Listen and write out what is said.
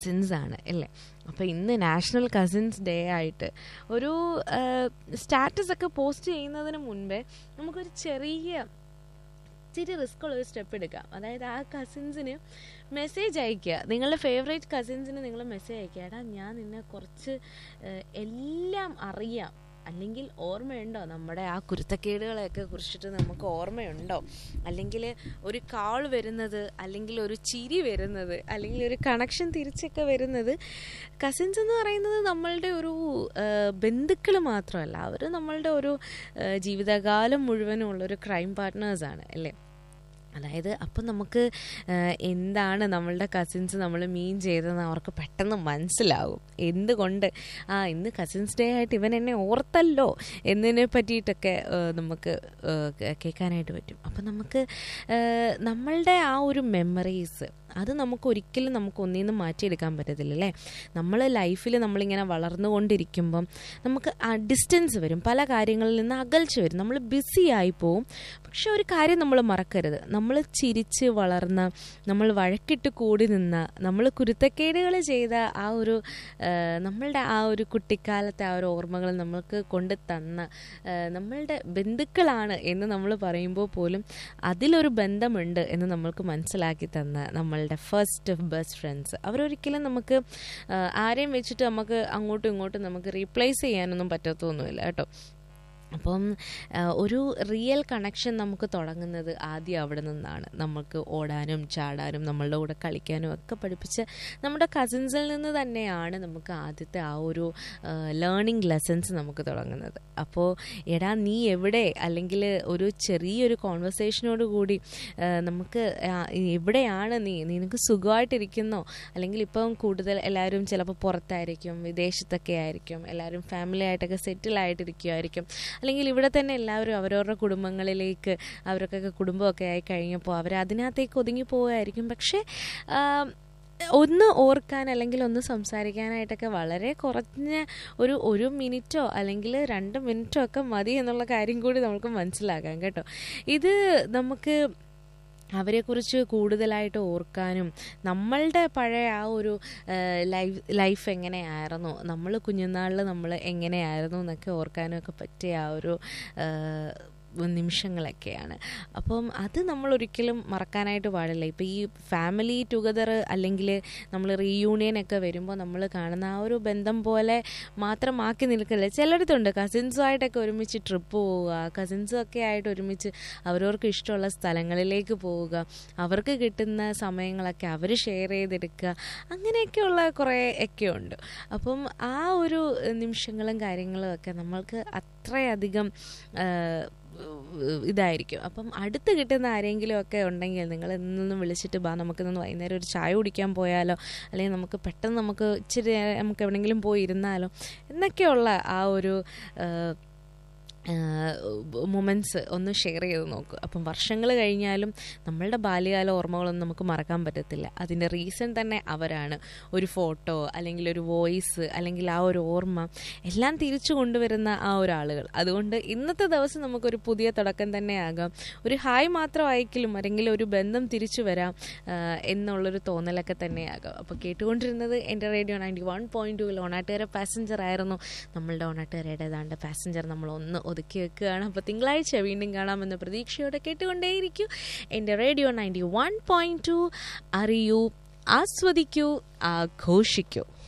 cousins ആണ് അല്ലേ അപ്പോൾ ഇന്ന് നാഷണൽ കസിൻസ് ഡേ ആയിട്ട് ഒരു സ്റ്റാറ്റസ് ഒക്കെ പോസ്റ്റ് ചെയ്യുന്നതിന് മുൻപേ നമുക്കൊരു ചെറിയ ഇച്ചിരി റിസ്ക് ഉള്ള ഒരു സ്റ്റെപ്പ് എടുക്കാം അതായത് ആ കസിൻസിന് മെസ്സേജ് അയക്കുക നിങ്ങളുടെ ഫേവറേറ്റ് കസിൻസിന് നിങ്ങൾ മെസ്സേജ് അയക്കുക എടാ ഞാൻ നിന്നെ കുറച്ച് ഏഹ്, എല്ലാം അറിയാം അല്ലെങ്കിൽ ഓർമ്മയുണ്ടോ നമ്മുടെ ആ കുരുത്തക്കേടുകളെയൊക്കെ കുറിച്ചിട്ട് നമുക്ക് ഓർമ്മയുണ്ടോ അല്ലെങ്കിൽ ഒരു കാൾ വരുന്നത് അല്ലെങ്കിൽ ഒരു ചിരി വരുന്നത് അല്ലെങ്കിൽ ഒരു കണക്ഷൻ തിരിച്ചൊക്കെ വരുന്നത് കസിൻസ് എന്ന് പറയുന്നത് നമ്മളുടെ ഒരു ബന്ധുക്കൾ മാത്രമല്ല അവർ നമ്മളുടെ ഒരു ആ, ജീവിതകാലം മുഴുവനും ഉള്ളൊരു ക്രൈം പാർട്ട്നേഴ്സാണ് അല്ലേ അതായത് അപ്പം നമുക്ക് ആ, എന്താണ് നമ്മളുടെ കസിൻസ് നമ്മൾ മീൻ ചെയ്തതെന്ന് അവർക്ക് പെട്ടെന്ന് മനസ്സിലാവും എന്തുകൊണ്ട് ആ ഇന്ന് കസിൻസ് ഡേ ആയിട്ട് ഇവൻ എന്നെ ഓർത്തല്ലോ എന്നതിനെ പറ്റിയിട്ടൊക്കെ ആ, നമുക്ക് ആ, കേ- കേൾക്കാനായിട്ട് പറ്റും അപ്പം നമുക്ക് ആ, നമ്മളുടെ ആ ഒരു മെമ്മറീസ് അത് നമുക്ക് ഒരിക്കലും നമുക്ക് ഒന്നിൽ നിന്ന് മാറ്റിയെടുക്കാൻ പറ്റത്തില്ല അല്ലേ നമ്മൾ ലൈഫിൽ നമ്മളിങ്ങനെ വളർന്നുകൊണ്ടിരിക്കുമ്പം നമുക്ക് ഡിസ്റ്റൻസ് വരും പല കാര്യങ്ങളിൽ നിന്ന് അകൽച്ച വരും നമ്മൾ ബിസി ആയി പോവും പക്ഷെ ഒരു കാര്യം നമ്മൾ മറക്കരുത് നമ്മൾ ചിരിച്ച് വളർന്ന നമ്മൾ വഴക്കിട്ട് കൂടി നിന്ന നമ്മൾ കുരുത്തക്കേടുകൾ ചെയ്ത ആ ഒരു ആ, നമ്മളുടെ ആ ഒരു കുട്ടിക്കാലത്തെ ആ ഒരു ഓർമ്മകൾ നമ്മൾക്ക് കൊണ്ട് തന്ന ആ, നമ്മളുടെ ബന്ധുക്കളാണ് എന്ന് നമ്മൾ പറയുമ്പോൾ പോലും അതിലൊരു ബന്ധമുണ്ട് എന്ന് നമ്മൾക്ക് മനസ്സിലാക്കി തന്ന നമ്മളുടെ ഫസ്റ്റ് ബെസ്റ്റ് ഫ്രണ്ട്സ് അവരൊരിക്കലും നമുക്ക് ആ, ആരെയും വെച്ചിട്ട് നമുക്ക് അങ്ങോട്ടും ഇങ്ങോട്ടും നമുക്ക് റീപ്ലേസ് ചെയ്യാനൊന്നും പറ്റത്തൊന്നുമില്ല കേട്ടോ അപ്പം ആ, ഒരു റിയൽ കണക്ഷൻ നമുക്ക് തുടങ്ങുന്നത് ആദ്യം അവിടെ നിന്നാണ് നമുക്ക് ഓടാനും ചാടാനും നമ്മളുടെ കൂടെ കളിക്കാനും ഒക്കെ പഠിപ്പിച്ച് നമ്മുടെ കസിൻസിൽ നിന്ന് തന്നെയാണ് നമുക്ക് ആദ്യത്തെ ആ ഒരു ലേണിംഗ് ലെസൺസ് നമുക്ക് തുടങ്ങുന്നത് അപ്പോൾ എടാ നീ എവിടെ അല്ലെങ്കിൽ ഒരു ചെറിയൊരു കോൺവെർസേഷനോട് കൂടി ആ, നമുക്ക് ആ, എവിടെയാണ് നീ നിനക്ക് സുഖമായിട്ടിരിക്കുന്നോ അല്ലെങ്കിൽ ഇപ്പം കൂടുതൽ എല്ലാവരും ചിലപ്പോൾ പുറത്തായിരിക്കും വിദേശത്തൊക്കെ ആയിരിക്കും എല്ലാവരും ഫാമിലി ആയിട്ടൊക്കെ സെറ്റിൽ ആയിട്ടിരിക്കുമായിരിക്കും അല്ലെങ്കിൽ ഇവിടെ തന്നെ എല്ലാവരും അവരവരുടെ കുടുംബങ്ങളിലേക്ക് അവർക്കൊക്കെ കുടുംബമൊക്കെ ആയി കഴിഞ്ഞപ്പോൾ അവർ അതിനകത്തേക്ക് ഒതുങ്ങി പോവുമായിരിക്കും പക്ഷേ ആം, ഒന്ന് ഓർക്കാൻ അല്ലെങ്കിൽ ഒന്ന് സംസാരിക്കാനായിട്ടൊക്കെ വളരെ കുറഞ്ഞ ഒരു ഒരു മിനിറ്റോ അല്ലെങ്കിൽ രണ്ട് മിനിറ്റോ ഒക്കെ മതി എന്നുള്ള കാര്യം കൂടി നമുക്ക് മനസ്സിലാക്കാം കേട്ടോ ഇത് നമുക്ക് അവരെക്കുറിച്ച് കൂടുതലായിട്ട് ഓർക്കാനും നമ്മളുടെ പഴയ ആ ഒരു ലൈഫ് ലൈഫ് എങ്ങനെയായിരുന്നു നമ്മൾ കുഞ്ഞുനാളിൽ നമ്മൾ എങ്ങനെയായിരുന്നു എന്നൊക്കെ ഓർക്കാനും ഒക്കെ പറ്റിയ ആ ഒരു ആ, നിമിഷങ്ങളൊക്കെയാണ് അപ്പം അത് നമ്മൾ ഒരിക്കലും മറക്കാനായിട്ട് പാടില്ല ഇപ്പം ഈ ഫാമിലി ടുഗദർ അല്ലെങ്കിൽ നമ്മൾ റീയൂണിയൻ ഒക്കെ വരുമ്പോൾ നമ്മൾ കാണുന്ന ആ ഒരു ബന്ധം പോലെ മാത്രമാക്കി നിൽക്കില്ല ചിലയിടത്തുണ്ട് കസിൻസുമായിട്ടൊക്കെ ഒരുമിച്ച് ട്രിപ്പ് പോവുക കസിൻസും ഒക്കെ ആയിട്ട് ഒരുമിച്ച് അവരവർക്ക് ഇഷ്ടമുള്ള സ്ഥലങ്ങളിലേക്ക് പോവുക അവർക്ക് കിട്ടുന്ന സമയങ്ങളൊക്കെ അവർ ഷെയർ ചെയ്തെടുക്കുക അങ്ങനെയൊക്കെയുള്ള കുറേ ഒക്കെ ഉണ്ട് അപ്പം ആ ഒരു നിമിഷങ്ങളും കാര്യങ്ങളും ഒക്കെ നമ്മൾക്ക് അത്രയധികം ആ, ഇതായിരിക്കും അപ്പം അടുത്ത് കിട്ടുന്ന ആരെങ്കിലും ഒക്കെ ഉണ്ടെങ്കിൽ നിങ്ങൾ എന്നൊന്നും വിളിച്ചിട്ട് ബാ നമുക്കിന്ന് വൈകുന്നേരം ഒരു ചായ കുടിക്കാൻ പോയാലോ അല്ലെങ്കിൽ നമുക്ക് പെട്ടെന്ന് നമുക്ക് ഇച്ചിരി നേരം നമുക്ക് എവിടെയെങ്കിലും പോയി ഇരുന്നാലോ എന്നൊക്കെയുള്ള ആ ഒരു ആ, മൊമെൻറ്റ്സ് ഒന്ന് ഷെയർ ചെയ്ത് നോക്കുക അപ്പം വർഷങ്ങൾ കഴിഞ്ഞാലും നമ്മളുടെ ബാല്യകാല ഓർമ്മകളൊന്നും നമുക്ക് മറക്കാൻ പറ്റത്തില്ല അതിൻ്റെ റീസൺ തന്നെ അവരാണ് ഒരു ഫോട്ടോ അല്ലെങ്കിൽ ഒരു വോയിസ് അല്ലെങ്കിൽ ആ ഒരു ഓർമ്മ എല്ലാം തിരിച്ചു കൊണ്ടുവരുന്ന ആ ഒരു ആളുകൾ അതുകൊണ്ട് ഇന്നത്തെ ദിവസം നമുക്കൊരു പുതിയ തുടക്കം തന്നെയാകാം ഒരു ഹായ് മാത്രം അയക്കലും അല്ലെങ്കിൽ ഒരു ബന്ധം തിരിച്ചു വരാം ആ, എന്നുള്ളൊരു തോന്നലൊക്കെ തന്നെയാകാം അപ്പോൾ കേട്ടുകൊണ്ടിരുന്നത് എൻ്റെ റേഡിയോ നയൻറ്റി വൺ പോയിൻറ്റ് ടൂവിൽ ഓണാട്ടുകാര പാസഞ്ചർ ആയിരുന്നു നമ്മളുടെ ഓണാട്ടുകാരയുടെ ഏതാണ്ട് പാസഞ്ചർ നമ്മൾ ഒന്ന് ഒതുക്കി വെക്കുകയാണ് അപ്പോൾ തിങ്കളാഴ്ച വീണ്ടും കാണാമെന്ന പ്രതീക്ഷയോടെ കേട്ടുകൊണ്ടേയിരിക്കൂ എൻ്റെ radio ninety one point two അറിയൂ ആസ്വദിക്കൂ ആഘോഷിക്കൂ